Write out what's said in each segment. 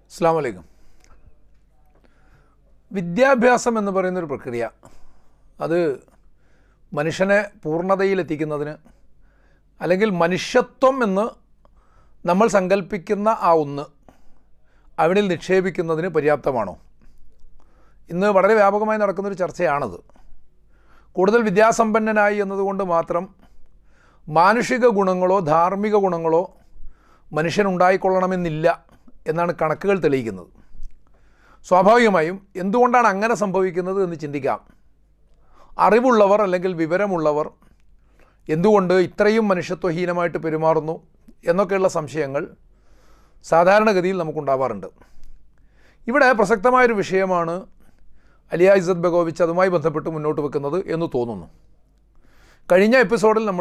അസ്സാം വലൈക്കും വിദ്യാഭ്യാസം എന്ന് പറയുന്നൊരു പ്രക്രിയ അത് മനുഷ്യനെ പൂർണ്ണതയിലെത്തിക്കുന്നതിന് അല്ലെങ്കിൽ മനുഷ്യത്വം എന്ന് നമ്മൾ സങ്കല്പിക്കുന്ന ആ ഒന്ന് അവനിൽ നിക്ഷേപിക്കുന്നതിന് പര്യാപ്തമാണോ ഇന്ന് വളരെ വ്യാപകമായി നടക്കുന്നൊരു ചർച്ചയാണത് കൂടുതൽ വിദ്യാസമ്പന്നനായി എന്നതുകൊണ്ട് മാത്രം മാനുഷിക ഗുണങ്ങളോ ധാർമ്മിക ഗുണങ്ങളോ മനുഷ്യനുണ്ടായിക്കൊള്ളണമെന്നില്ല എന്നാണ് കണക്കുകൾ തെളിയിക്കുന്നത് സ്വാഭാവികമായും എന്തുകൊണ്ടാണ് അങ്ങനെ സംഭവിക്കുന്നത് എന്ന് ചിന്തിക്കാം അറിവുള്ളവർ അല്ലെങ്കിൽ വിവരമുള്ളവർ എന്തുകൊണ്ട് ഇത്രയും മനുഷ്യത്വഹീനമായിട്ട് പെരുമാറുന്നു എന്നൊക്കെയുള്ള സംശയങ്ങൾ സാധാരണഗതിയിൽ നമുക്കുണ്ടാവാറുണ്ട് ഇവിടെ പ്രസക്തമായൊരു വിഷയമാണ് അലിയ ഇസത്ത് ബഗോവിച്ച് അതുമായി ബന്ധപ്പെട്ട് മുന്നോട്ട് വെക്കുന്നത് എന്ന് തോന്നുന്നു കഴിഞ്ഞ എപ്പിസോഡിൽ നമ്മൾ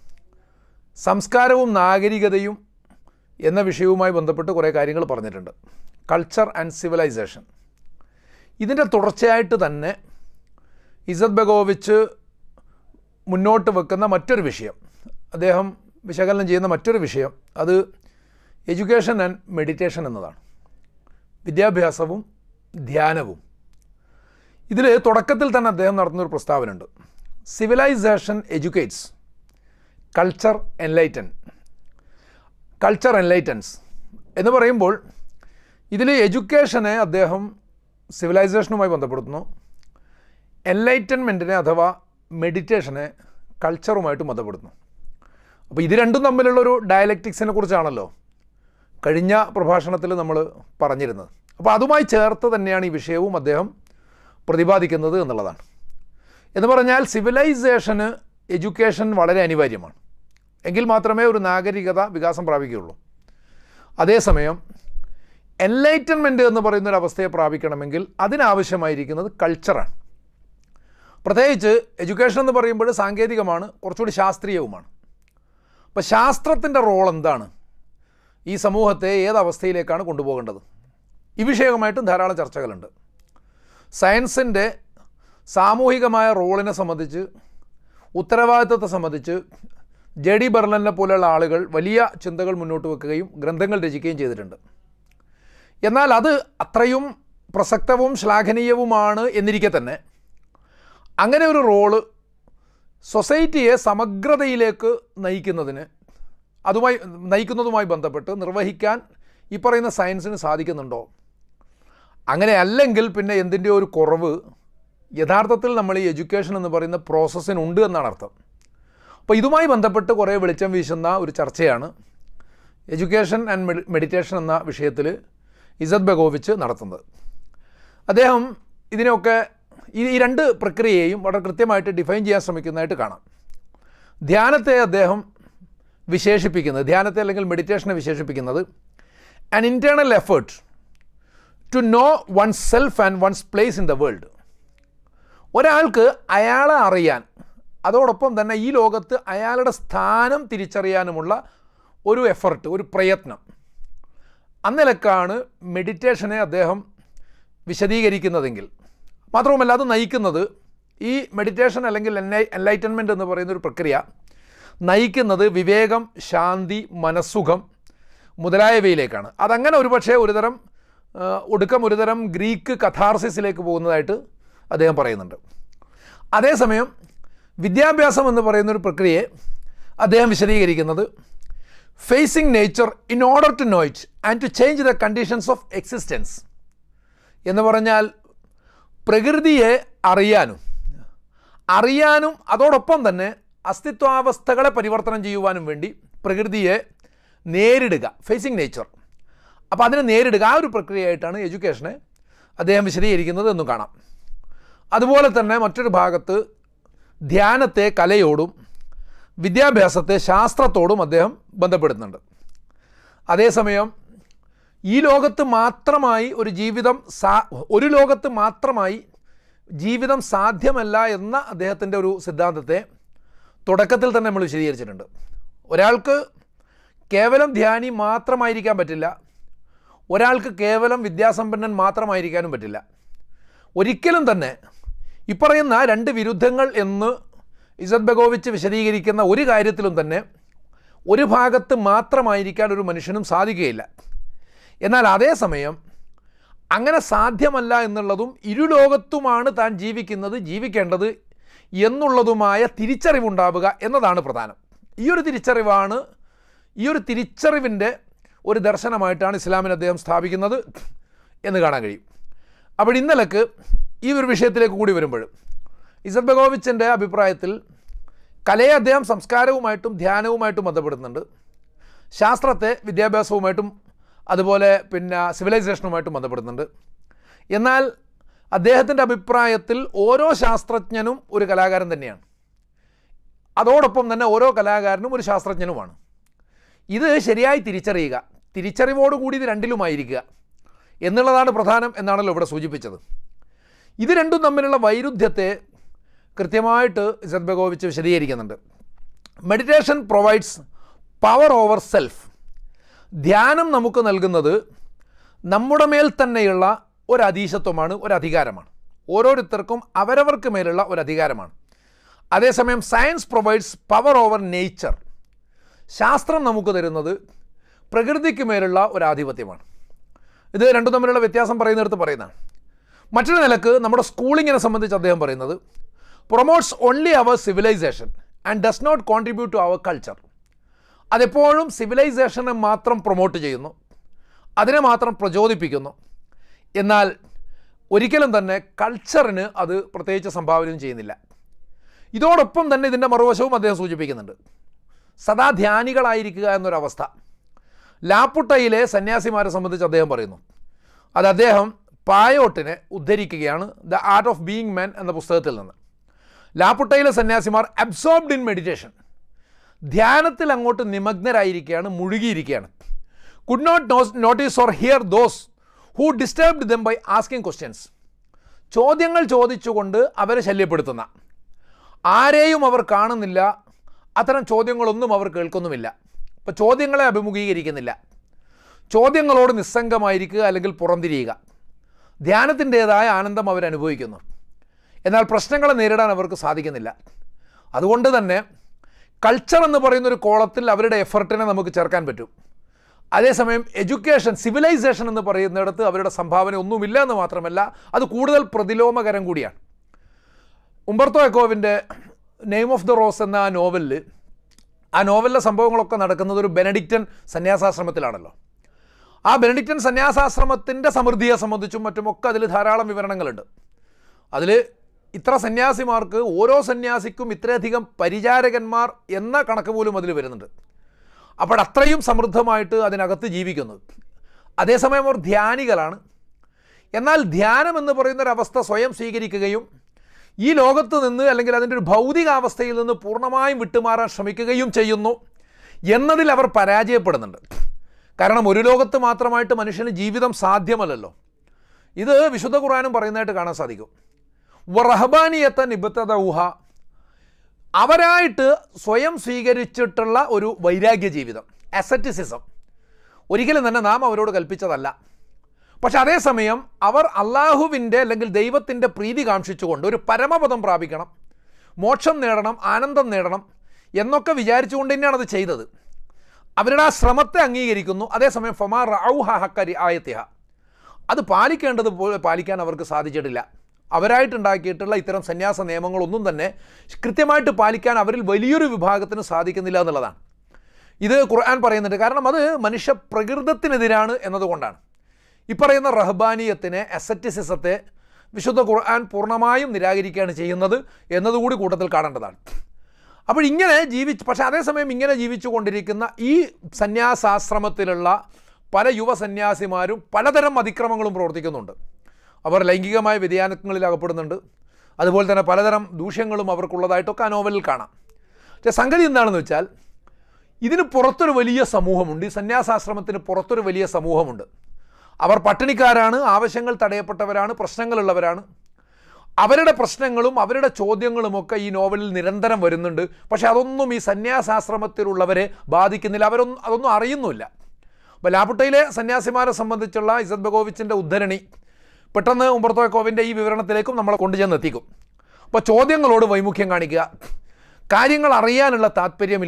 സംസ്കാരവും നാഗരികതയും എന്ന വിഷയവുമായി ബന്ധപ്പെട്ട് കുറേ കാര്യങ്ങൾ പറഞ്ഞിട്ടുണ്ട് കൾച്ചർ ആൻഡ് സിവിലൈസേഷൻ ഇതിൻ്റെ തുടർച്ചയായിട്ട് തന്നെ ഇസത്ത് ബഗോവിച്ച് മുന്നോട്ട് വെക്കുന്ന മറ്റൊരു വിഷയം അദ്ദേഹം വിശകലനം ചെയ്യുന്ന മറ്റൊരു വിഷയം അത് എഡ്യൂക്കേഷൻ ആൻഡ് മെഡിറ്റേഷൻ എന്നതാണ് വിദ്യാഭ്യാസവും ധ്യാനവും ഇതിൽ തുടക്കത്തിൽ തന്നെ അദ്ദേഹം നടത്തുന്നൊരു പ്രസ്താവനയുണ്ട് civilisation educates culture enlighten culture enlightens എന്ന് പറയുമ്പോൾ ഇതിൽ എഡ്യൂക്കേഷനെ അദ്ദേഹം സിവിലൈസേഷനുമായി ബന്ധപ്പെടുത്തുന്നു എൻലൈറ്റൻമെൻറ്റിനെ അഥവാ മെഡിറ്റേഷനെ കൾച്ചറുമായിട്ട് ബന്ധപ്പെടുത്തുന്നു അപ്പോൾ ഇത് രണ്ടും തമ്മിലുള്ളൊരു ഡയലക്റ്റിക്സിനെ കുറിച്ചാണല്ലോ കഴിഞ്ഞ പ്രഭാഷണത്തിൽ നമ്മൾ പറഞ്ഞിരുന്നത് അപ്പോൾ അതുമായി ചേർത്ത് തന്നെയാണ് ഈ വിഷയവും അദ്ദേഹം പ്രതിപാദിക്കുന്നത് എന്നുള്ളതാണ് എന്ന് പറഞ്ഞാൽ സിവിലൈസേഷന് എഡ്യൂക്കേഷൻ വളരെ അനിവാര്യമാണ് എങ്കിൽ മാത്രമേ ഒരു നാഗരികത വികാസം പ്രാപിക്കുകയുള്ളൂ അതേസമയം എൻലൈറ്റൻമെൻറ്റ് എന്ന് പറയുന്ന ഒരു അവസ്ഥയെ പ്രാപിക്കണമെങ്കിൽ അതിനാവശ്യമായിരിക്കുന്നത് കൾച്ചറാണ് പ്രത്യേകിച്ച് എഡ്യൂക്കേഷൻ എന്ന് പറയുമ്പോൾ സാങ്കേതികമാണ് കുറച്ചുകൂടി ശാസ്ത്രീയവുമാണ് അപ്പോൾ ശാസ്ത്രത്തിൻ്റെ റോൾ എന്താണ് ഈ സമൂഹത്തെ ഏതവസ്ഥയിലേക്കാണ് കൊണ്ടുപോകേണ്ടത് ഈ വിഷയമായിട്ടും ധാരാളം ചർച്ചകളുണ്ട് സയൻസിൻ്റെ സാമൂഹികമായ റോളിനെ സംബന്ധിച്ച് ഉത്തരവാദിത്തത്തെ സംബന്ധിച്ച് ജെ ഡി ബെർലനെ പോലെയുള്ള ആളുകൾ വലിയ ചിന്തകൾ മുന്നോട്ട് വെക്കുകയും ഗ്രന്ഥങ്ങൾ രചിക്കുകയും ചെയ്തിട്ടുണ്ട് എന്നാൽ അത് അത്രയും പ്രസക്തവും ശ്ലാഘനീയവുമാണ് എന്നിരിക്കെ തന്നെ അങ്ങനെ ഒരു റോള് സൊസൈറ്റിയെ സമഗ്രതയിലേക്ക് നയിക്കുന്നതിന് അതുമായി നയിക്കുന്നതുമായി ബന്ധപ്പെട്ട് നിർവഹിക്കാൻ ഈ പറയുന്ന സയൻസിന് സാധിക്കുന്നുണ്ടോ അങ്ങനെ അല്ലെങ്കിൽ പിന്നെ എന്തിൻ്റെ ഒരു കുറവ് യഥാർത്ഥത്തിൽ നമ്മൾ ഈ എഡ്യൂക്കേഷൻ എന്ന് പറയുന്ന പ്രോസസ്സിനുണ്ട് എന്നാണ് അർത്ഥം അപ്പോൾ ഇതുമായി ബന്ധപ്പെട്ട് കുറേ വെളിച്ചം വീശുന്ന ഒരു ചർച്ചയാണ് എഡ്യൂക്കേഷൻ ആൻഡ് മെഡിറ്റേഷൻ എന്ന വിഷയത്തിൽ ഇസത് ബഗോവിച്ച് നടത്തുന്നത് അദ്ദേഹം ഇതിനെയൊക്കെ ഈ ഈ രണ്ട് പ്രക്രിയയെയും വളരെ കൃത്യമായിട്ട് ഡിഫൈൻ ചെയ്യാൻ ശ്രമിക്കുന്നതായിട്ട് കാണാം ധ്യാനത്തെ അദ്ദേഹം വിശേഷിപ്പിക്കുന്നത് ധ്യാനത്തെ അല്ലെങ്കിൽ മെഡിറ്റേഷനെ വിശേഷിപ്പിക്കുന്നത് an internal effort to know oneself and one's place in the world ഒരാൾക്ക് അയാളെ അറിയാൻ അതോടൊപ്പം തന്നെ ഈ ലോകത്ത് അയാളുടെ സ്ഥാനം തിരിച്ചറിയാനുമുള്ള ഒരു എഫർട്ട് ഒരു പ്രയത്നം അന്നിലക്കാണ് മെഡിറ്റേഷനെ അദ്ദേഹം വിശദീകരിക്കുന്നതെങ്കിൽ മാത്രവുമല്ല അത് നയിക്കുന്നത് ഈ മെഡിറ്റേഷൻ അല്ലെങ്കിൽ എൻലൈ എൻലൈറ്റൻമെൻറ്റ് എന്ന് പറയുന്ന ഒരു പ്രക്രിയ നയിക്കുന്നത് വിവേകം ശാന്തി മനസ്സുഖം മുതലായവയിലേക്കാണ് അതങ്ങനെ ഒരുപക്ഷെ ഒരുതരം ഒടുക്കം ഒരുതരം ഗ്രീക്ക് കഥാർസിസിലേക്ക് പോകുന്നതായിട്ട് അദ്ദേഹം പറയുന്നുണ്ട് അതേസമയം വിദ്യാഭ്യാസം എന്ന് പറയുന്ന ഒരു പ്രക്രിയയെ അദ്ദേഹം വിശദീകരിക്കുന്നത് facing nature in order to know it and to change the conditions of existence എന്ന് പറഞ്ഞാൽ പ്രകൃതിയെ അറിയാനും അറിയാനും അതോടൊപ്പം തന്നെ അസ്തിത്വാവസ്ഥകളെ പരിവർത്തനം ചെയ്യുവാനും വേണ്ടി പ്രകൃതിയെ നേരിടുക ഫേസിങ് നേച്ചർ അപ്പോൾ അതിനെ നേരിടുക ആ ഒരു പ്രക്രിയയായിട്ടാണ് എഡ്യൂക്കേഷനെ അദ്ദേഹം വിശദീകരിക്കുന്നത് എന്നും കാണാം അതുപോലെ തന്നെ മറ്റൊരു ഭാഗത്ത് ധ്യാനത്തെ കലയോടും വിദ്യാഭ്യാസത്തെ ശാസ്ത്രത്തോടും അദ്ദേഹം ബന്ധപ്പെടുത്തുന്നുണ്ട് അതേസമയം ഈ ലോകത്ത് മാത്രമായി ഒരു ജീവിതം സാ ഒരു ലോകത്ത് മാത്രമായി ജീവിതം സാധ്യമല്ല എന്ന അദ്ദേഹത്തിൻ്റെ ഒരു സിദ്ധാന്തത്തെ തുടക്കത്തിൽ തന്നെ നമ്മൾ വിശദീകരിച്ചിട്ടുണ്ട് ഒരാൾക്ക് കേവലം ധ്യാനി മാത്രമായിരിക്കാൻ പറ്റില്ല ഒരാൾക്ക് കേവലം വിദ്യാസമ്പന്നൻ മാത്രമായിരിക്കാനും പറ്റില്ല ഒരിക്കലും തന്നെ ഇപ്പറയുന്ന രണ്ട് വിരുദ്ധങ്ങൾ എന്ന് ഇസത് ബഗോവിച്ച് വിശദീകരിക്കുന്ന ഒരു കാര്യത്തിലും തന്നെ ഒരു ഭാഗത്ത് മാത്രമായിരിക്കാൻ ഒരു മനുഷ്യനും സാധിക്കുകയില്ല എന്നാൽ അതേസമയം അങ്ങനെ സാധ്യമല്ല എന്നുള്ളതും ഇരുലോകത്തുമാണ് താൻ ജീവിക്കുന്നത് ജീവിക്കേണ്ടത് എന്നുള്ളതുമായ തിരിച്ചറിവുണ്ടാവുക എന്നതാണ് പ്രധാനം ഈ ഒരു തിരിച്ചറിവാണ് ഈ ഒരു തിരിച്ചറിവിൻ്റെ ഒരു ദർശനമായിട്ടാണ് ഇസ്ലാമിനെ അദ്ദേഹം സ്ഥാപിക്കുന്നത് എന്ന് കാണാൻ കഴിയും അപ്പോൾ ഇന്നലേക്ക് ഈ ഒരു വിഷയത്തിലേക്ക് കൂടി വരുമ്പോൾ ഇസത് ബഗോവിച്ചിൻ്റെ അഭിപ്രായത്തിൽ കലയെ അദ്ദേഹം സംസ്കാരവുമായിട്ടും ധ്യാനവുമായിട്ടും ബന്ധപ്പെടുന്നുണ്ട് ശാസ്ത്രത്തെ വിദ്യാഭ്യാസവുമായിട്ടും അതുപോലെ പിന്നെ സിവിലൈസേഷനുമായിട്ടും ബന്ധപ്പെടുന്നുണ്ട് എന്നാൽ അദ്ദേഹത്തിൻ്റെ അഭിപ്രായത്തിൽ ഓരോ ശാസ്ത്രജ്ഞനും ഒരു കലാകാരൻ തന്നെയാണ് അതോടൊപ്പം തന്നെ ഓരോ കലാകാരനും ഒരു ശാസ്ത്രജ്ഞനുമാണ് ഇത് ശരിയായി തിരിച്ചറിയുക തിരിച്ചറിവോടുകൂടി ഇത് രണ്ടിലുമായിരിക്കുക എന്നുള്ളതാണ് പ്രധാനം എന്നാണല്ലോ ഇവിടെ സൂചിപ്പിച്ചത് ഇത് രണ്ടും തമ്മിലുള്ള വൈരുദ്ധ്യത്തെ കൃത്യമായിട്ട് ഇസത് ബഗോവിച്ച് വിശദീകരിക്കുന്നുണ്ട് meditation provides power over self ധ്യാനം നമുക്ക് നൽകുന്നത് നമ്മുടെ മേൽ തന്നെയുള്ള ഒരു അധീശത്വമാണ് ഒരു അധികാരമാണ് ഓരോരുത്തർക്കും അവരവർക്ക് മേലുള്ള ഒരു അധികാരമാണ് അതേസമയം science provides power over nature ശാസ്ത്രം നമുക്ക് തരുന്നത് പ്രകൃതിക്ക് മേലുള്ള ഒരു ആധിപത്യമാണ് ഇത് രണ്ടും തമ്മിലുള്ള വ്യത്യാസം പറയുന്നിടത്ത് പറയുന്നതാണ് മറ്റൊരു നിലക്ക് നമ്മുടെ സ്കൂളിങ്ങിനെ സംബന്ധിച്ച് അദ്ദേഹം പറയുന്നത് promotes only our civilisation and does not contribute to our culture അതെപ്പോഴും സിവിലൈസേഷനെ മാത്രം പ്രൊമോട്ട് ചെയ്യുന്നു അതിനെ മാത്രം പ്രചോദിപ്പിക്കുന്നു എന്നാൽ ഒരിക്കലും തന്നെ കൾച്ചറിന് അത് പ്രത്യേകിച്ച് സംഭാവനയും ചെയ്യുന്നില്ല ഇതോടൊപ്പം തന്നെ ഇതിൻ്റെ മറുവശവും അദ്ദേഹം സൂചിപ്പിക്കുന്നുണ്ട് സദാ ധ്യാനികളായിരിക്കുക എന്നൊരവസ്ഥ ലാപ്പുട്ടയിലെ സന്യാസിമാരെ സംബന്ധിച്ച് അദ്ദേഹം പറയുന്നു അത് അദ്ദേഹം പായോട്ടിനെ ഉദ്ധരിക്കുകയാണ് the art of being man എന്ന പുസ്തകത്തിൽ നിന്ന് ലാപ്പുട്ടയിലെ സന്യാസിമാർ അബ്സോർബ്ഡ് ഇൻ മെഡിറ്റേഷൻ ധ്യാനത്തിൽ അങ്ങോട്ട് നിമഗ്നരായിരിക്കുകയാണ് മുഴുകിയിരിക്കുകയാണ് could not notice or hear those who disturbed them by asking questions ചോദ്യങ്ങൾ ചോദിച്ചുകൊണ്ട് അവരെ ശല്യപ്പെടുത്തുന്ന ആരെയും അവർ കാണുന്നില്ല അത്തരം ചോദ്യങ്ങളൊന്നും അവർ കേൾക്കുന്നുമില്ല അപ്പോൾ ചോദ്യങ്ങളെ അഭിമുഖീകരിക്കുന്നില്ല ചോദ്യങ്ങളോട് നിസ്സംഗമായിരിക്കുക അല്ലെങ്കിൽ പുറംതിരിയുക ധ്യാനത്തിൻ്റേതായ ആനന്ദം അവർ അനുഭവിക്കുന്നു എന്നാൽ പ്രശ്നങ്ങളെ നേരിടാൻ അവർക്ക് സാധിക്കുന്നില്ല അതുകൊണ്ട് തന്നെ കൾച്ചർ എന്ന് പറയുന്ന ഒരു കോളത്തിൽ അവരുടെ എഫർട്ടിനെ നമുക്ക് ചേർക്കാൻ പറ്റും അതേസമയം എഡ്യൂക്കേഷൻ സിവിലൈസേഷൻ എന്ന് പറയുന്നിടത്ത് അവരുടെ സംഭാവന ഒന്നുമില്ല എന്ന് മാത്രമല്ല അത് കൂടുതൽ പ്രതിലോമകരം കൂടിയാണ് ഉംബർത്തോ എക്കോവിൻ്റെ നെയിം ഓഫ് ദ റോസ് എന്ന ആ നോവലിൽ ആ നോവലിലെ സംഭവങ്ങളൊക്കെ നടക്കുന്നത് ഒരു ബെനഡിക്റ്റൻ സന്യാസാശ്രമത്തിലാണല്ലോ ആ ബെനഡിക്റ്റൻ സന്യാസാശ്രമത്തിൻ്റെ സമൃദ്ധിയെ സംബന്ധിച്ചും മറ്റുമൊക്കെ അതിൽ ധാരാളം വിവരണങ്ങളുണ്ട് അതിൽ ഇത്ര സന്യാസിമാർക്ക് ഓരോ സന്യാസിക്കും ഇത്രയധികം പരിചാരകന്മാർ എന്ന കണക്ക് പോലും അതിൽ വരുന്നുണ്ട് അപ്പോൾ അത്രയും സമൃദ്ധമായിട്ട് അതിനകത്ത് ജീവിക്കുന്നു അതേസമയം അവർ ധ്യാനികളാണ് എന്നാൽ ധ്യാനം എന്ന് പറയുന്നൊരവസ്ഥ സ്വയം സ്വീകരിക്കുകയും ഈ ലോകത്ത് നിന്ന് അല്ലെങ്കിൽ അതിൻ്റെ ഒരു ഭൗതികാവസ്ഥയിൽ നിന്ന് പൂർണ്ണമായും വിട്ടുമാറാൻ ശ്രമിക്കുകയും ചെയ്യുന്നു എന്നതിൽ അവർ പരാജയപ്പെടുന്നുണ്ട് കാരണം ഒരു ലോകത്ത് മാത്രമായിട്ട് മനുഷ്യന് ജീവിതം സാധ്യമല്ലല്ലോ ഇത് വിശുദ്ധ ഖുർആാനും പറയുന്നതായിട്ട് കാണാൻ സാധിക്കും വറഹബാനിയത്ത നിബത്തത ഊഹ അവരായിട്ട് സ്വയം സ്വീകരിച്ചിട്ടുള്ള ഒരു വൈരാഗ്യ ജീവിതം അസറ്റിസിസം ഒരിക്കലും തന്നെ നാം അവരോട് കൽപ്പിച്ചതല്ല പക്ഷെ അതേസമയം അവർ അള്ളാഹുവിൻ്റെ അല്ലെങ്കിൽ ദൈവത്തിൻ്റെ പ്രീതി കാക്ഷിച്ചുകൊണ്ട് ഒരു പരമപദം പ്രാപിക്കണം മോക്ഷം നേടണം ആനന്ദം നേടണം എന്നൊക്കെ വിചാരിച്ചുകൊണ്ട് തന്നെയാണ് അത് ചെയ്തത് അവരുടെ ആ ശ്രമത്തെ അംഗീകരിക്കുന്നു അതേസമയം ഫമാ റൗഹ ഹക്കരി ആയത്തിഹ അത് പാലിക്കേണ്ടത് പോലെ പാലിക്കാൻ അവർക്ക് സാധിച്ചിട്ടില്ല അവരായിട്ടുണ്ടാക്കിയിട്ടുള്ള ഇത്തരം സന്യാസ നിയമങ്ങളൊന്നും തന്നെ കൃത്യമായിട്ട് പാലിക്കാൻ അവരിൽ വലിയൊരു വിഭാഗത്തിന് സാധിക്കുന്നില്ല എന്നുള്ളതാണ് ഇത് ഖുർആൻ പറയുന്നുണ്ട് കാരണം അത് മനുഷ്യ പ്രകൃതത്തിനെതിരാണ് എന്നതുകൊണ്ടാണ് ഈ പറയുന്ന റഹ്ബാനിയത്തിനെ അസറ്റിസിസത്തെ വിശുദ്ധ ഖുർആൻ പൂർണ്ണമായും നിരാകരിക്കുകയാണ് ചെയ്യുന്നത് എന്നതുകൂടി കൂട്ടത്തിൽ കാണേണ്ടതാണ് അപ്പോൾ ഇങ്ങനെ ജീവിച്ച് പക്ഷേ അതേസമയം ഇങ്ങനെ ജീവിച്ചു കൊണ്ടിരിക്കുന്ന ഈ സന്യാസാശ്രമത്തിലുള്ള പല യുവ സന്യാസിമാരും പലതരം അതിക്രമങ്ങളും പ്രവർത്തിക്കുന്നുണ്ട് അവർ ലൈംഗികമായ വ്യതിയാനങ്ങളിൽ അകപ്പെടുന്നുണ്ട് അതുപോലെ തന്നെ പലതരം ദൂഷ്യങ്ങളും അവർക്കുള്ളതായിട്ടൊക്കെ ആ നോവലിൽ കാണാം പക്ഷേ സംഗതി എന്താണെന്ന് വെച്ചാൽ ഇതിന് പുറത്തൊരു വലിയ സമൂഹമുണ്ട് ഈ സന്യാസാശ്രമത്തിന് പുറത്തൊരു വലിയ സമൂഹമുണ്ട് അവർ പട്ടിണിക്കാരാണ് ആവശ്യങ്ങൾ തടയപ്പെട്ടവരാണ് പ്രശ്നങ്ങളുള്ളവരാണ് അവരുടെ പ്രശ്നങ്ങളും അവരുടെ ചോദ്യങ്ങളുമൊക്കെ ഈ നോവലിൽ നിരന്തരം വരുന്നുണ്ട് പക്ഷേ അതൊന്നും ഈ സന്യാസാശ്രമത്തിലുള്ളവരെ ബാധിക്കുന്നില്ല അവരൊന്നും അതൊന്നും അറിയുന്നുമില്ല അപ്പോൾ ലാപുട്ടയിലെ സന്യാസിമാരെ സംബന്ധിച്ചുള്ള ഇസത് ബഗോവിച്ചിൻ്റെ ഉദ്ധരണി പെട്ടെന്ന് ഉമ്പർത്തോക്കോവിൻ്റെ ഈ വിവരണത്തിലേക്കും നമ്മളെ കൊണ്ടുചെന്ന് എത്തിക്കും അപ്പോൾ ചോദ്യങ്ങളോട് വൈമുഖ്യം കാണിക്കുക കാര്യങ്ങൾ അറിയാനുള്ള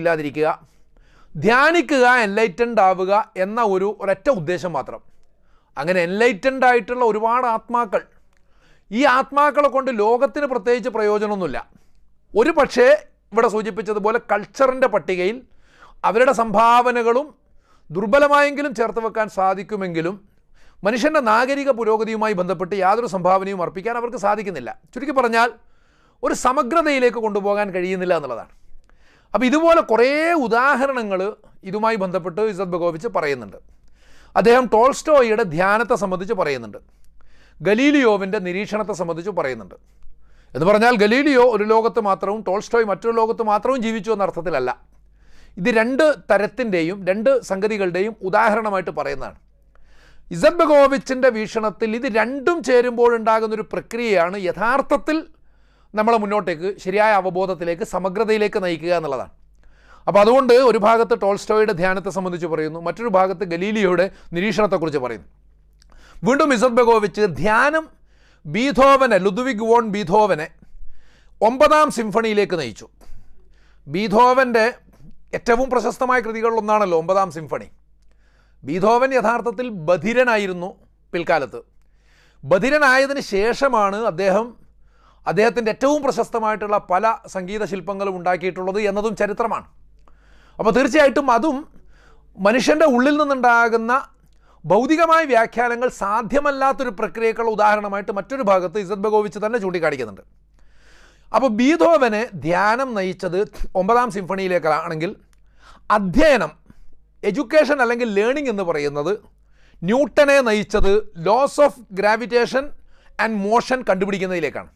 താല്പര്യമില്ലാതിരിക്കുക ധ്യാനിക്കുക എൻലൈറ്റൻഡ് ആവുക എന്ന ഒരു ഒരൊറ്റ ഉദ്ദേശം മാത്രം അങ്ങനെ എൻലൈറ്റൻഡ് ആയിട്ടുള്ള ഒരുപാട് ആത്മാക്കൾ ഈ ആത്മാക്കളെ കൊണ്ട് ലോകത്തിന് പ്രത്യേകിച്ച് പ്രയോജനമൊന്നുമില്ല ഒരു പക്ഷേ ഇവിടെ സൂചിപ്പിച്ചതുപോലെ കൾച്ചറിൻ്റെ പട്ടികയിൽ അവരുടെ സംഭാവനകളും ദുർബലമായെങ്കിലും ചേർത്ത് വെക്കാൻ സാധിക്കുമെങ്കിലും മനുഷ്യൻ്റെ നാഗരിക പുരോഗതിയുമായി ബന്ധപ്പെട്ട് യാതൊരു സംഭാവനയും അർപ്പിക്കാൻ അവർക്ക് സാധിക്കുന്നില്ല ചുരുക്കി പറഞ്ഞാൽ ഒരു സമഗ്രതയിലേക്ക് കൊണ്ടുപോകാൻ കഴിയുന്നില്ല എന്നുള്ളതാണ് അപ്പോൾ ഇതുപോലെ കുറേ ഉദാഹരണങ്ങൾ ഇതുമായി ബന്ധപ്പെട്ട് ഇസത് ബഗോവിച്ച് പറയുന്നുണ്ട് അദ്ദേഹം ടോൾസ്റ്റോയുടെ ധ്യാനത്തെ സംബന്ധിച്ച് പറയുന്നുണ്ട് ഗലീലിയോവിൻ്റെ നിരീക്ഷണത്തെ സംബന്ധിച്ച് പറയുന്നുണ്ട് എന്ന് പറഞ്ഞാൽ ഗലീലിയോ ഒരു ലോകത്ത് മാത്രവും ടോൾസ്റ്റോയ് മറ്റൊരു ലോകത്ത് മാത്രവും ജീവിച്ചു എന്ന അർത്ഥത്തിലല്ല ഇത് രണ്ട് തരത്തിൻ്റെയും രണ്ട് സംഗതികളുടെയും ഉദാഹരണമായിട്ട് പറയുന്നതാണ് ഇസത് ബഗോവിച്ചിൻ്റെ വീക്ഷണത്തിൽ ഇത് രണ്ടും ചേരുമ്പോഴുണ്ടാകുന്ന ഒരു പ്രക്രിയയാണ് യഥാർത്ഥത്തിൽ നമ്മളെ മുന്നോട്ടേക്ക് ശരിയായ അവബോധത്തിലേക്ക് സമഗ്രതയിലേക്ക് നയിക്കുക എന്നുള്ളതാണ് അപ്പോൾ അതുകൊണ്ട് ഒരു ഭാഗത്ത് ടോൾസ്റ്റോയുടെ ധ്യാനത്തെ സംബന്ധിച്ച് പറയുന്നു മറ്റൊരു ഭാഗത്ത് ഗലീലിയോയുടെ നിരീക്ഷണത്തെക്കുറിച്ച് പറയുന്നു വീണ്ടും ഇസത് ബഗോവിച്ച് ധ്യാനം ബീധോവനെ ലുദ്വിഗ് വോൺ ബീധോവനെ ഒമ്പതാം സിംഫണിയിലേക്ക് നയിച്ചു ബീധോവൻ്റെ ഏറ്റവും പ്രശസ്തമായ കൃതികളിലൊന്നാണല്ലോ ഒമ്പതാം സിംഫണി ബീധോവൻ യഥാർത്ഥത്തിൽ ബധിരനായിരുന്നു പിൽക്കാലത്ത് ബധിരനായതിന് ശേഷമാണ് അദ്ദേഹം അദ്ദേഹത്തിൻ്റെ ഏറ്റവും പ്രശസ്തമായിട്ടുള്ള പല സംഗീത ശില്പങ്ങളും ഉണ്ടാക്കിയിട്ടുള്ളത് എന്നതും ചരിത്രമാണ് അപ്പോൾ തീർച്ചയായിട്ടും അതും മനുഷ്യൻ്റെ ഉള്ളിൽ നിന്നുണ്ടാകുന്ന ഭൗതികമായ വ്യാഖ്യാനങ്ങൾ സാധ്യമല്ലാത്തൊരു പ്രക്രിയക്കുള്ള ഉദാഹരണമായിട്ട് മറ്റൊരു ഭാഗത്ത് ഇസത് ബഗോവിച്ച് തന്നെ ചൂണ്ടിക്കാണിക്കുന്നുണ്ട് അപ്പോൾ ബീധോവനെ ധ്യാനം നയിച്ചത് ഒമ്പതാം സിംഫണിയിലേക്കാണെങ്കിൽ അധ്യയനം എഡ്യൂക്കേഷൻ അല്ലെങ്കിൽ ലേണിംഗ് എന്ന് പറയുന്നത് ന്യൂട്ടനെ നയിച്ചത് laws of gravitation and motion കണ്ടുപിടിക്കുന്നതിലേക്കാണ്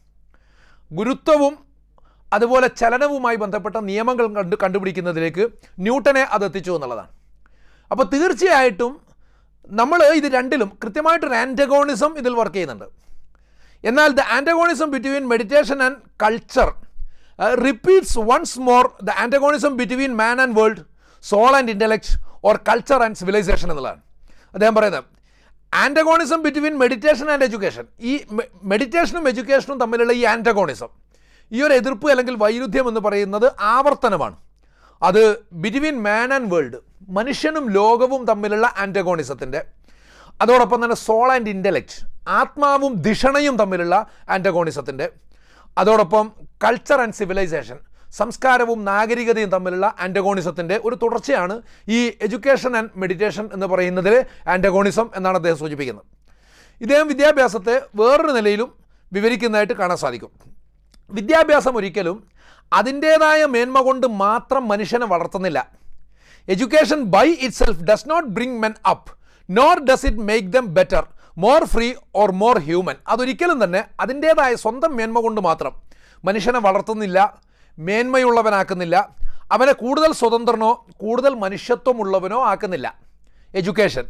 ഗുരുത്വവും അതുപോലെ ചലനവുമായി ബന്ധപ്പെട്ട നിയമങ്ങൾ കണ്ട് കണ്ടുപിടിക്കുന്നതിലേക്ക് ന്യൂട്ടനെ അത് എത്തിച്ചു എന്നുള്ളതാണ് അപ്പോൾ തീർച്ചയായിട്ടും നമ്മൾ ഇത് രണ്ടിലും കൃത്യമായിട്ടൊരു ആൻറ്റഗോണിസം ഇതിൽ വർക്ക് ചെയ്യുന്നുണ്ട് എന്നാൽ the antagonism between meditation and culture repeats once more the antagonism between man and world soul and intellect or culture and civilisation എന്നുള്ളതാണ് അദ്ദേഹം പറയുന്നത് antagonism between meditation and education ഈ മെഡിറ്റേഷനും എഡ്യൂക്കേഷനും തമ്മിലുള്ള ഈ ആൻറ്റഗോണിസം ഈ ഒരു എതിർപ്പ് അല്ലെങ്കിൽ വൈരുദ്ധ്യം എന്ന് പറയുന്നത് ആവർത്തനമാണ് അത് ബിറ്റ്വീൻ മാൻ ആൻഡ് വേൾഡ് മനുഷ്യനും ലോകവും തമ്മിലുള്ള ആൻറ്റഗോണിസത്തിൻ്റെ അതോടൊപ്പം തന്നെ സോൾ ആൻഡ് ഇൻ്റലക്റ്റ് ആത്മാവും ധിഷണയും തമ്മിലുള്ള ആൻറ്റഗോണിസത്തിൻ്റെ അതോടൊപ്പം കൾച്ചർ ആൻഡ് സിവിലൈസേഷൻ സംസ്കാരവും നാഗരികതയും തമ്മിലുള്ള ആൻറ്റഗോണിസത്തിൻ്റെ ഒരു തുടർച്ചയാണ് ഈ എഡ്യൂക്കേഷൻ ആൻഡ് മെഡിറ്റേഷൻ എന്ന് പറയുന്നതിലെ ആൻറ്റഗോണിസം എന്നാണ് അദ്ദേഹം സൂചിപ്പിക്കുന്നത് ഇദ്ദേഹം വിദ്യാഭ്യാസത്തെ വേറൊരു നിലയിലും വിവരിക്കുന്നതായിട്ട് കാണാൻ സാധിക്കും വിദ്യാഭ്യാസം ഒരിക്കലും അതിൻ്റേതായ മേന്മ കൊണ്ട് മാത്രം മനുഷ്യനെ വളർത്തുന്നില്ല education by itself does not bring men up nor does it make them better more free or more human അതൊരിക്കലും തന്നെ അതിൻ്റേതായ സ്വന്തം മേന്മ കൊണ്ട് മാത്രം മനുഷ്യനെ വളർത്തുന്നില്ല മേന്മയുള്ളവനാക്കുന്നില്ല അവനെ കൂടുതൽ സ്വതന്ത്രനോ കൂടുതൽ മനുഷ്യത്വമുള്ളവനോ ആക്കുന്നില്ല education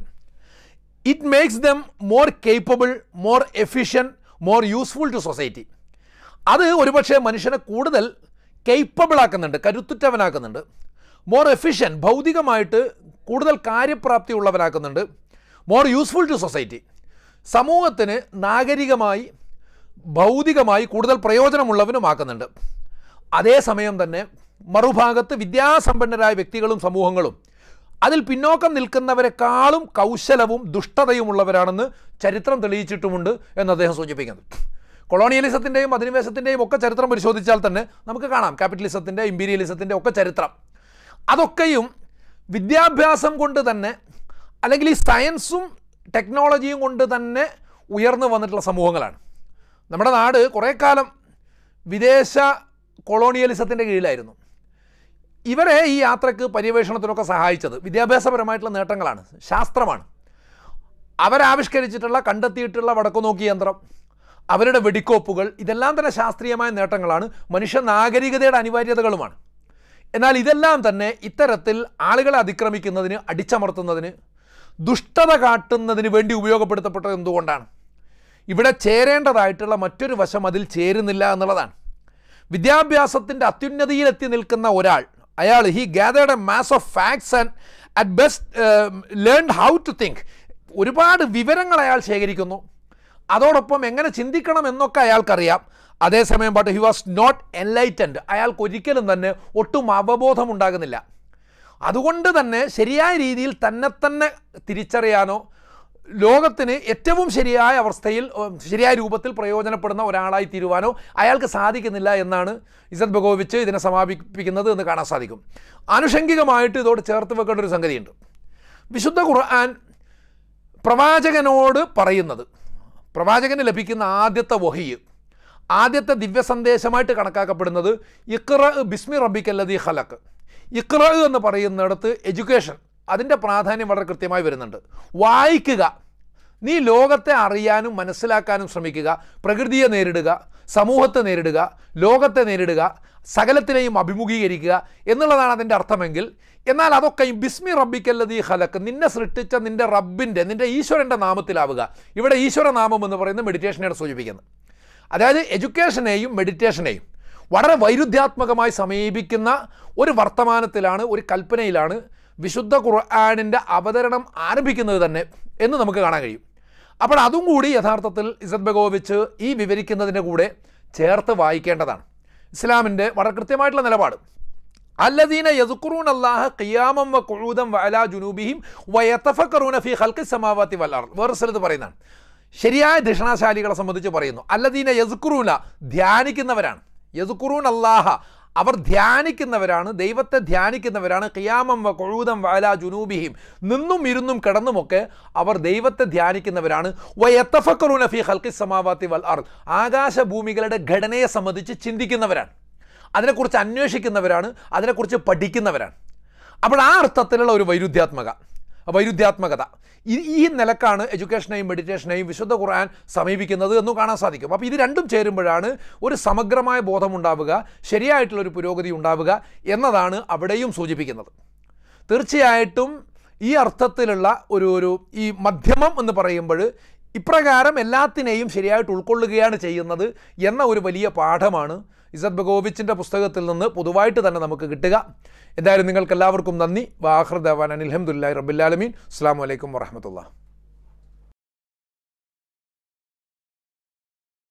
it makes them more capable more efficient more useful to society അത് ഒരുപക്ഷെ മനുഷ്യനെ കൂടുതൽ കേപ്പബിൾ ആക്കുന്നുണ്ട് കരുത്തുറ്റവനാക്കുന്നുണ്ട് മോർ എഫിഷ്യൻ ഭൗതികമായിട്ട് കൂടുതൽ കാര്യപ്രാപ്തി ഉള്ളവനാക്കുന്നുണ്ട് മോർ യൂസ്ഫുൾ ടു സൊസൈറ്റി സമൂഹത്തിന് നാഗരികമായി ഭൗതികമായി കൂടുതൽ പ്രയോജനമുള്ളവനുമാക്കുന്നുണ്ട് അതേസമയം തന്നെ മറുഭാഗത്ത് വിദ്യാസമ്പന്നരായ വ്യക്തികളും സമൂഹങ്ങളും അതിൽ പിന്നോക്കം നിൽക്കുന്നവരെക്കാളും കൗശലവും ദുഷ്ടതയുമുള്ളവരാണെന്ന് ചരിത്രം തെളിയിച്ചിട്ടുമുണ്ട് എന്ന് അദ്ദേഹം സൂചിപ്പിക്കുന്നത് കൊളോണിയലിസത്തിൻ്റെയും അധിനിവേശത്തിൻ്റെയും ഒക്കെ ചരിത്രം പരിശോധിച്ചാൽ തന്നെ നമുക്ക് കാണാം ക്യാപിറ്റലിസത്തിൻ്റെ ഇമ്പീരിയലിസത്തിൻ്റെ ഒക്കെ ചരിത്രം അതൊക്കെയും വിദ്യാഭ്യാസം കൊണ്ട് തന്നെ അല്ലെങ്കിൽ ഈ സയൻസും ടെക്നോളജിയും കൊണ്ട് തന്നെ ഉയർന്നു വന്നിട്ടുള്ള സമൂഹങ്ങളാണ് നമ്മുടെ നാട് കുറേ കാലം വിദേശ കൊളോണിയലിസത്തിൻ്റെ കീഴിലായിരുന്നു ഇവരെ ഈ യാത്രയ്ക്ക് പര്യവേഷണത്തിനൊക്കെ സഹായിച്ചത് വിദ്യാഭ്യാസപരമായിട്ടുള്ള നേട്ടങ്ങളാണ് ശാസ്ത്രമാണ് അവരാവിഷ്കരിച്ചിട്ടുള്ള കണ്ടെത്തിയിട്ടുള്ള വടക്കുനോക്കി യന്ത്രം അവരുടെ വെടിക്കോപ്പുകൾ ഇതെല്ലാം തന്നെ ശാസ്ത്രീയമായ നേട്ടങ്ങളാണ് മനുഷ്യ നാഗരികതയുടെ അനിവാര്യതകളുമാണ് എന്നാൽ ഇതെല്ലാം തന്നെ ഇത്തരത്തിൽ ആളുകളെ അതിക്രമിക്കുന്നതിന് അടിച്ചമർത്തുന്നതിന് ദുഷ്ടത കാട്ടുന്നതിന് വേണ്ടി ഉപയോഗപ്പെടുത്തപ്പെട്ടത് എന്തുകൊണ്ടാണ് ഇവിടെ ചേരേണ്ടതായിട്ടുള്ള മറ്റൊരു വശം അതിൽ ചേരുന്നില്ല എന്നുള്ളതാണ് വിദ്യാഭ്യാസത്തിൻ്റെ അത്യുന്നതിയിലെത്തി നിൽക്കുന്ന ഒരാൾ അയാൾ he gathered a mass of facts and at best learn how to think ഒരുപാട് വിവരങ്ങൾ അയാൾ ശേഖരിക്കുന്നു അതോടൊപ്പം എങ്ങനെ ചിന്തിക്കണം എന്നൊക്കെ അയാൾക്കറിയാം അതേസമയം but he was not enlightened അയാൾക്ക് ഒരിക്കലും തന്നെ ഒട്ടും അവബോധം ഉണ്ടാകുന്നില്ല അതുകൊണ്ട് തന്നെ ശരിയായ രീതിയിൽ തന്നെ തന്നെ തിരിച്ചറിയാനോ ലോകത്തിന് ഏറ്റവും ശരിയായ അവസ്ഥയിൽ ഏഹ്, ശരിയായ രൂപത്തിൽ പ്രയോജനപ്പെടുന്ന ഒരാളായി തീരുവാനോ അയാൾക്ക് സാധിക്കുന്നില്ല എന്നാണ് ഇസത് ബഗോവിച്ച് ഇതിനെ സമാപിപ്പിക്കുന്നത് എന്ന് കാണാൻ സാധിക്കും ആനുഷംഗികമായിട്ട് ഇതോട് ചേർത്ത് വെക്കേണ്ട ഒരു സംഗതിയുണ്ട് വിശുദ്ധ ഖുർആൻ പ്രവാചകനോട് പറയുന്നത് പ്രവാചകന് ലഭിക്കുന്ന ആദ്യത്തെ വഹിയ് ആദ്യത്തെ ദിവ്യ സന്ദേശമായിട്ട് കണക്കാക്കപ്പെടുന്നത് ഇക്ര ബിസ്മി റബ്ബിക്കല്ലതി ഖലക്ക് ഇക്ര എന്ന് പറയുന്നിടത്ത് എഡ്യൂക്കേഷൻ അതിൻ്റെ പ്രാധാന്യം വളരെ കൃത്യമായി വരുന്നുണ്ട് വായിക്കുക നീ ലോകത്തെ അറിയാനും മനസ്സിലാക്കാനും ശ്രമിക്കുക പ്രകൃതിയെ നേരിടുക സമൂഹത്തെ നേരിടുക ലോകത്തെ നേരിടുക സകലത്തിനെയും അഭിമുഖീകരിക്കുക എന്നുള്ളതാണ് അതിൻ്റെ അർത്ഥമെങ്കിൽ എന്നാൽ അതൊക്കെ ഈ ബിസ്മി റബ്ബിക്കല്ലതീ ഹലക്ക് നിന്നെ സൃഷ്ടിച്ച നിൻ്റെ റബ്ബിൻ്റെ നിൻ്റെ ഈശ്വരൻ്റെ നാമത്തിലാവുക ഇവിടെ ഈശ്വര നാമം എന്ന് പറയുന്നത് മെഡിറ്റേഷനെയാണ് സൂചിപ്പിക്കുന്നത് അതായത് എഡ്യൂക്കേഷനെയും മെഡിറ്റേഷനെയും വളരെ വൈരുദ്ധ്യാത്മകമായി സമീപിക്കുന്ന ഒരു വർത്തമാനത്തിലാണ് ഒരു കൽപ്പനയിലാണ് വിശുദ്ധ ഖുർആാനിൻ്റെ അവതരണം ആരംഭിക്കുന്നത് തന്നെ എന്ന് നമുക്ക് കാണാൻ കഴിയും അപ്പോൾ അതും കൂടി യഥാർത്ഥത്തിൽ ഇസത് ബഗോവിച്ച് ഈ വിവരിക്കുന്നതിൻ്റെ കൂടെ ചേർത്ത് വായിക്കേണ്ടതാണ് ഇസ്ലാമിൻ്റെ വളരെ കൃത്യമായിട്ടുള്ള നിലപാട് അല്ലദീന യസുക്കുറൂൻ അല്ലാഹ ഖിയാമം വ കുഴൂദം വഅലാ ജുനൂബിഹിം വയത്തഫക്കറൂന ഫി ഖൽഖി സമാവാത്തി വൽ അർദ് വേറെ സ്ഥലത്ത് പറയുന്നതാണ് ശരിയായ ധിഷണാശാലികളെ സംബന്ധിച്ച് പറയുന്നു അല്ലദീന യസുക്കുറൂന ധ്യാനിക്കുന്നവരാണ് യസുക്കുറൂൻ അല്ലാഹ അവർ ധ്യാനിക്കുന്നവരാണ് ദൈവത്തെ ധ്യാനിക്കുന്നവരാണ് ഖിയാമം വ കൊഴൂതം വഅലാ ജുനൂബിഹിം നിന്നും ഇരുന്നും കിടന്നുമൊക്കെ അവർ ദൈവത്തെ ധ്യാനിക്കുന്നവരാണ് വയത്തഫക്കറൂന ഫി ഖൽഖി സമാവാത്തി വൽ അർദ് ആകാശഭൂമികളുടെ ഘടനയെ സംബന്ധിച്ച് ചിന്തിക്കുന്നവരാണ് അതിനെക്കുറിച്ച് അന്വേഷിക്കുന്നവരാണ് അതിനെക്കുറിച്ച് പഠിക്കുന്നവരാണ് അപ്പോൾ ആ അർത്ഥത്തിലുള്ള ഒരു വൈരുദ്ധ്യാത്മക വൈരുദ്ധ്യാത്മകത ഈ ഈ നിലക്കാണ് എഡ്യൂക്കേഷനെയും മെഡിറ്റേഷനെയും വിശുദ്ധ ഖുർആൻ സമീപിക്കുന്നത് എന്നും കാണാൻ സാധിക്കും അപ്പോൾ ഇത് രണ്ടും ചേരുമ്പോഴാണ് ഒരു സമഗ്രമായ ബോധമുണ്ടാവുക ശരിയായിട്ടുള്ളൊരു പുരോഗതി ഉണ്ടാവുക എന്നതാണ് അവിടെയും സൂചിപ്പിക്കുന്നത് തീർച്ചയായിട്ടും ഈ അർത്ഥത്തിലുള്ള ഒരു ഒരു ഈ മധ്യമം എന്ന് പറയുമ്പോൾ ഇപ്രകാരം എല്ലാത്തിനെയും ശരിയായിട്ട് ഉൾക്കൊള്ളുകയാണ് ചെയ്യുന്നത് എന്ന ഒരു വലിയ പാഠമാണ് ഇസത് ബഗോവിച്ചിൻ്റെ പുസ്തകത്തിൽ നിന്ന് പൊതുവായിട്ട് തന്നെ നമുക്ക് കിട്ടുക എന്തായാലും നിങ്ങൾക്ക് എല്ലാവർക്കും നന്ദി വാഹൃദവാൻ അനിൽഹമുല്ലാ റബ്ബുല്ലാലമീൻ അസ്സാം വലൈക്കും വറഹമത്തുള്ള